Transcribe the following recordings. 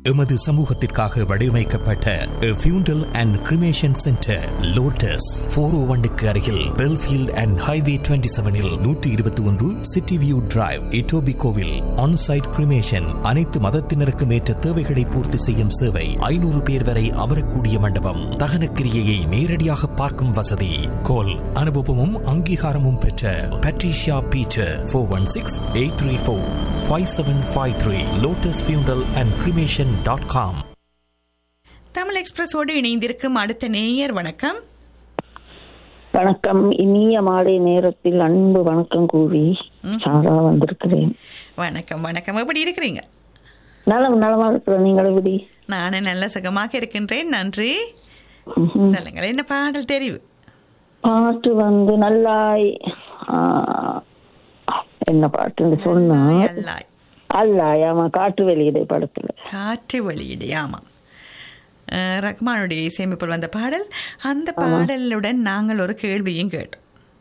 எமது சமூகத்திற்காக வடிவமைக்கப்பட்ட funeral and cremation centre Lotus four O ஒன்னுக்கு அருகில் பெல்ஃபீல்ட் அண்ட் ஹைவே டுவெண்ட்டி செவனில் நூற்றி இருபத்தி ஒன்று சிட்டி வியூ டிரைவ் இட்டோபி கோவில் ஆன்சைட் கிரிமேஷன் அனைத்து மதத்தினருக்கும் ஏற்ற தேவைகளை பூர்த்தி செய்யும் சேவை ஐநூறு பேர் வரை அமரக்கூடிய மண்டபம் தகன கிரியையை நேரடியாக பார்க்கும் வசதி கோல் அனுபவமும் அங்கீகாரமும் பெற்ற Patricia Peter four one six eight three four five seven five three Lotus funeral and cremation dot com Tamil எக்ஸ்பிரஸோடு இணைந்திருக்கும் அடுத்த நேயர் வணக்கம் வணக்கம் இனிய மாலை நேரத்தில் அன்பு வணக்கம் கூறி சாரா வந்திருக்கிறேன் வணக்கம் வணக்கம் எப்படி இருக்கிறீங்க நலம் நலமா இருக்கிற நீங்கள் எப்படி நானும் நல்ல சுகமாக இருக்கின்றேன் நன்றி ம்ஹும். சொல்லுங்கள் என்ன பாடல் தெரிவு பாட்டு வந்து நல்லாய் ஆ, என்ன பாட்டுன்னு சொன்னா அல்லாய் அல்லாய் ஆமா காட்டு வெளியிடை படத்துல காற்று வெளியீடு ஆமாம் அஹ், ரஹ்மானுடைய இசையமைப்பில் வந்த பாடல் அந்த பாடலுடன் நாங்கள் ஒரு கேள்வியும் கேட்டோம்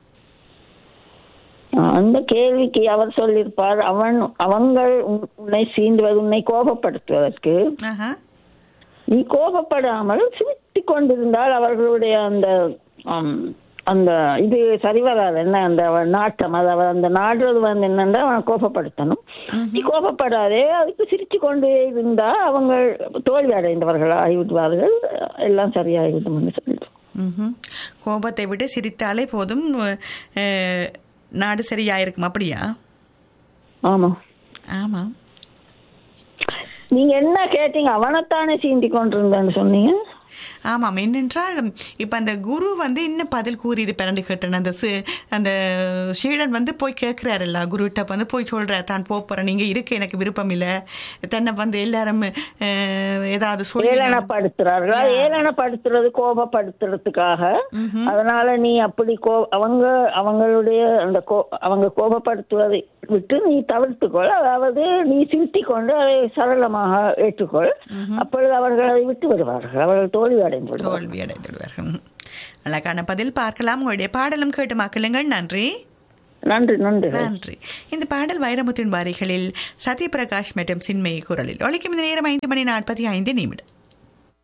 ஆ, அந்த கேள்விக்கு அவர் சொல்லியிருப்பார் அவன் அவங்கள் உன்- உன்னை சீண்டுவது உன்னை கோபப்படுத்துவதற்கு ஆஹா நீ கோபப்படாமல் சிரித்து கொண்டிருந்தால் அவர்களுடைய அந்த ஆம், அந்த இது சரி வராது என்ன அந்த அவன் நாட்டம் அதாவது அந்த நாடுறது வந்து என்னன்னா அவன் கோபப்படுத்தணும் நீ கோபப்படாதே அதுக்கு சிரித்து கொண்டே இருந்தா அவங்க தோல்வி அடைந்தவர்கள் ஆகிவிடுவார்கள் எல்லாம் சரியாகிவிடும் என்று சொல்லிட்டு ம்ஹும். கோபத்தை விட்டு சிரித்தாலே போதும் அஹ், நாடு சரியாயிருக்கும் அப்படியா ஆமா ஆமாம் நீங்க என்ன கேட்டீங்க அவனைத்தானே சீண்டி கொண்டிருந்தேன்னு சொன்னீங்க ஆமாம் என்னென்றால் இப்போ அந்த குரு வந்து இன்னும் பதில் கூறி இது பிறண்டு கேட்டேன் அந்த சி- அந்த ஷீடன் வந்து போய் கேட்குறாருல்ல குருகிட்ட வந்து போய் சொல்கிறார் தான் போக போகிறேன் நீங்கள் இருக்க எனக்கு விருப்பம் இல்லை தன்னை வந்து எல்லாரும் அஹ், ஏதாவது சொல்லி ஏளனப்படுத்துறார்கள் அது ஏளனப்படுத்துறது கோபப்படுத்துறதுக்காக அதனால நீ அப்படி கோ அவங்க அவங்களுடைய அந்த கோ அவங்க கோபப்படுத்துவதை விட்டு நீ தவிர்த்துக்கொள் அதாவது நீ சிரித்திக் கொண்டு அதை சரளமாக ஏற்றுக்கொள் அப்பொழுது அவர்கள் அதை விட்டு விடுவார்கள் அவர்கள் தோல்வி அடைந்து விடுவார்கள் தோல்வி அடைந்து விடுவார்கள் ம். அழகான பதில் பார்க்கலாம் உங்களுடைய பாடலும் கேட்டு மக்களுங்கள் நன்றி நன்றி நன்றி நன்றி இந்த பாடல் வைரமுத்தின் வாரிகளில் சத்யபிரகாஷ் மற்றும் சின்மயி குரலில் ஒழிக்கும் இந்த நேரம் ஐந்து மணி நாற்பத்தி ஐந்து நிமிடம்